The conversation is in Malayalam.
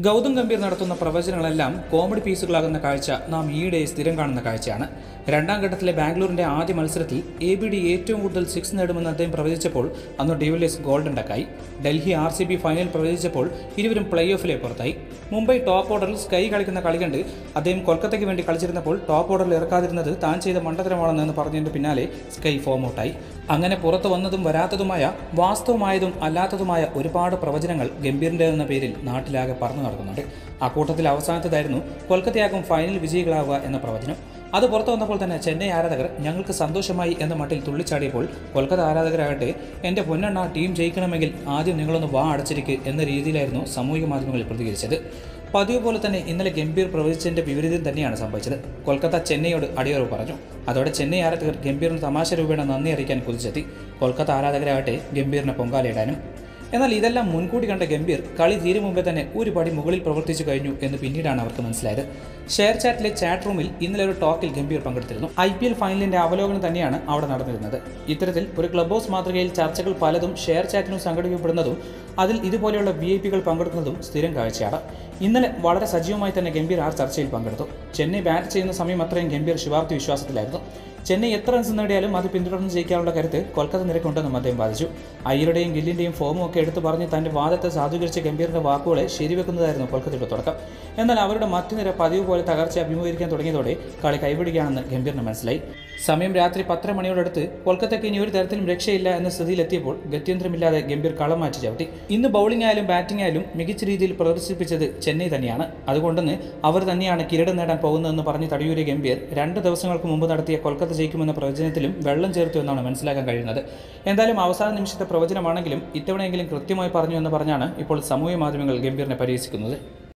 ഗൗതം ഗംഭീർ നടത്തുന്ന പ്രവചനങ്ങളെല്ലാം കോമഡി പീസുകളാകുന്ന കാഴ്ച നാം ഈയിടെ സ്ഥിരം കാണുന്ന കാഴ്ചയാണ് രണ്ടാം ഘട്ടത്തിലെ ബാംഗ്ലൂരിന്റെ ആദ്യ മത്സരത്തിൽ എ ബി ഡി ഏറ്റവും കൂടുതൽ സിക്സ് നേടുമെന്ന് അദ്ദേഹം പ്രവചിച്ചപ്പോൾ അന്ന് ഡിവിലിയേഴ്സ് ഗോൾഡൻ ഡക്കായി Delhi R C B final പ്രവചിച്ചപ്പോൾ ഇരുവരും പ്ലേ ഓഫിലെ പുറത്തായി മുംബൈ ടോപ്പ് ഓർഡറിൽ സ്കൈ കളിക്കുന്ന കളി കണ്ട് അദ്ദേഹം കൊൽക്കത്തയ്ക്ക് വേണ്ടി കളിച്ചിരുന്നപ്പോൾ ടോപ്പ് ഓർഡറിൽ ഇറക്കാതിരുന്നത് താൻ ചെയ്ത മണ്ടത്തരമാണെന്ന് പറഞ്ഞതിന് പിന്നാലെ സ്കൈ ഫോം ഔട്ടായി അങ്ങനെ പുറത്തു വന്നതും വരാത്തതുമായ വാസ്തവമായതും അല്ലാത്തതുമായ ഒരുപാട് പ്രവചനങ്ങൾ ഗംഭീറിൻ്റെ എന്ന പേരിൽ നാട്ടിലാകെ പറഞ്ഞു നടക്കുന്നുണ്ട് അക്കൂട്ടത്തിൽ അവസാനത്തേതായിരുന്നു കൊൽക്കത്തയാകും ഫൈനൽ വിജയികളാവുക എന്ന പ്രവചനം അത് പുറത്തു വന്നപ്പോൾ തന്നെ ചെന്നൈ ആരാധകർ ഞങ്ങൾക്ക് സന്തോഷമായി എന്ന മട്ടിൽ തുള്ളിച്ചാടിയപ്പോൾ കൊൽക്കത്ത ആരാധകരാകട്ടെ എൻ്റെ പൊന്നെണ്ണ ടീം ജയിക്കണമെങ്കിൽ ആദ്യം നിങ്ങളൊന്ന് വാ അടച്ചിരിക്ക് എന്ന രീതിയിലായിരുന്നു സാമൂഹിക മാധ്യമങ്ങളിൽ പ്രതികരിച്ചത് പതിവ് പോലെ തന്നെ ഇന്നലെ ഗംഭീർ പ്രവചിച്ചതിന്റെ വിപരീതം തന്നെയാണ് സംഭവിച്ചത് കൊൽക്കത്ത ചെന്നൈയോട് അടിയറവ് പറഞ്ഞു അതോടെ ചെന്നൈ ആരാധകർ ഗംഭീറിന് തമാശ രൂപേണ നന്ദി അറിയിക്കാൻ കുതിച്ചെത്തി കൊൽക്കത്ത ആരാധകരാകട്ടെ ഗംഭീറിനെ പൊങ്കാലയിടാനും എന്നാൽ ഇതെല്ലാം മുൻകൂട്ടി കണ്ട ഗംഭീർ കളി തീരും മുമ്പേ തന്നെ ഒരു പടി മുകളിൽ പ്രവർത്തിച്ചു കഴിഞ്ഞു എന്ന് പിന്നീടാണ് അവർക്ക് മനസ്സിലായത് ഷെയർ ചാറ്റിലെ ചാറ്റ് റൂമിൽ ഇന്നലെ ഒരു ടോക്കിൽ ഗംഭീർ പങ്കെടുത്തിരുന്നു ഐ പി എൽ ഫൈനലിന്റെ അവലോകനം തന്നെയാണ് അവിടെ നടന്നിരുന്നത് ഇത്തരത്തിൽ ഒരു ക്ലബ് ഹൗസ് മാതൃകയിൽ ചർച്ചകൾ പലതും ഷെയർ ചാറ്റിനും സംഘടിപ്പിക്കപ്പെടുന്നതും അതിൽ ഇതുപോലെയുള്ള വി ഐ പികൾ പങ്കെടുക്കുന്നതും സ്ഥിരം കാഴ്ചയാണ് ഇന്നലെ വളരെ സജീവമായി തന്നെ ഗംഭീർ ആ ചർച്ചയിൽ പങ്കെടുത്തു ചെന്നൈ ബാറ്റ് ചെയ്യുന്ന സമയം അത്രയും ഗംഭീർ ശുഭാപ്തി വിശ്വാസത്തിലായിരുന്നു ചെന്നൈ എത്ര റൺസ് നേടിയാലും അത് പിന്തുടർന്ന് ജയിക്കാനുള്ള കരുത്ത് കൊൽക്കത്ത നിരക്കുണ്ടെന്നും അദ്ദേഹം വാദിച്ചു അയ്യരുടെയും ഗില്ലിന്റെയും ഫോമും ഒക്കെ എടുത്തു പറഞ്ഞ് തന്റെ വാദത്തെ സാധൂകരിച്ച ഗംഭീറിന്റെ വാക്കുകളെ ശരിവെക്കുന്നതായിരുന്നു കൊൽക്കത്തയുടെ തുടക്കം എന്നാൽ അവരുടെ മറ്റു നിര പതിവ് പോലെ തകർച്ച അഭിമുഖീകരിക്കാൻ തുടങ്ങിയതോടെ കളി കൈവിടുകയാണെന്ന് ഗംഭീറിന് മനസ്സിലായി സമയം രാത്രി പത്തര മണിയോടടുത്ത് കൊൽക്കത്തയ്ക്ക് ഇനി ഒരു തരത്തിലും രക്ഷയില്ല എന്ന സ്ഥിതിയിലെത്തിയപ്പോൾ ഗത്യന്തരമില്ലാതെ ഗംഭീർ കളം മാറ്റി ചവിട്ടി ഇന്ന് ബൗളിംഗ് ആയാലും ബാറ്റിംഗ് ആയാലും മികച്ച രീതിയിൽ പ്രദർശിപ്പിച്ചത് ചെന്നൈ തന്നെയാണ് അതുകൊണ്ടെന്ന് അവർ തന്നെയാണ് കിരീടം നേടാൻ പോകുന്നതെന്ന് പറഞ്ഞ് തടിയൂരിയ ഗംഭീർ രണ്ട് ദിവസങ്ങൾക്ക് മുമ്പ് നടത്തിയ കൊൽക്കത്ത ജയിക്കുമെന്ന പ്രവചനത്തിലും വെള്ളം ചേർത്തു എന്നാണ് മനസ്സിലാക്കാൻ കഴിയുന്നത് എന്തായാലും അവസാന നിമിഷത്തെ പ്രവചനമാണെങ്കിലും ഇത്തവണയെങ്കിലും കൃത്യമായി പറഞ്ഞു എന്ന് പറഞ്ഞാണ് ഇപ്പോൾ സമൂഹ മാധ്യമങ്ങൾ ഗംഭീറിനെ പരിഹസിക്കുന്നത്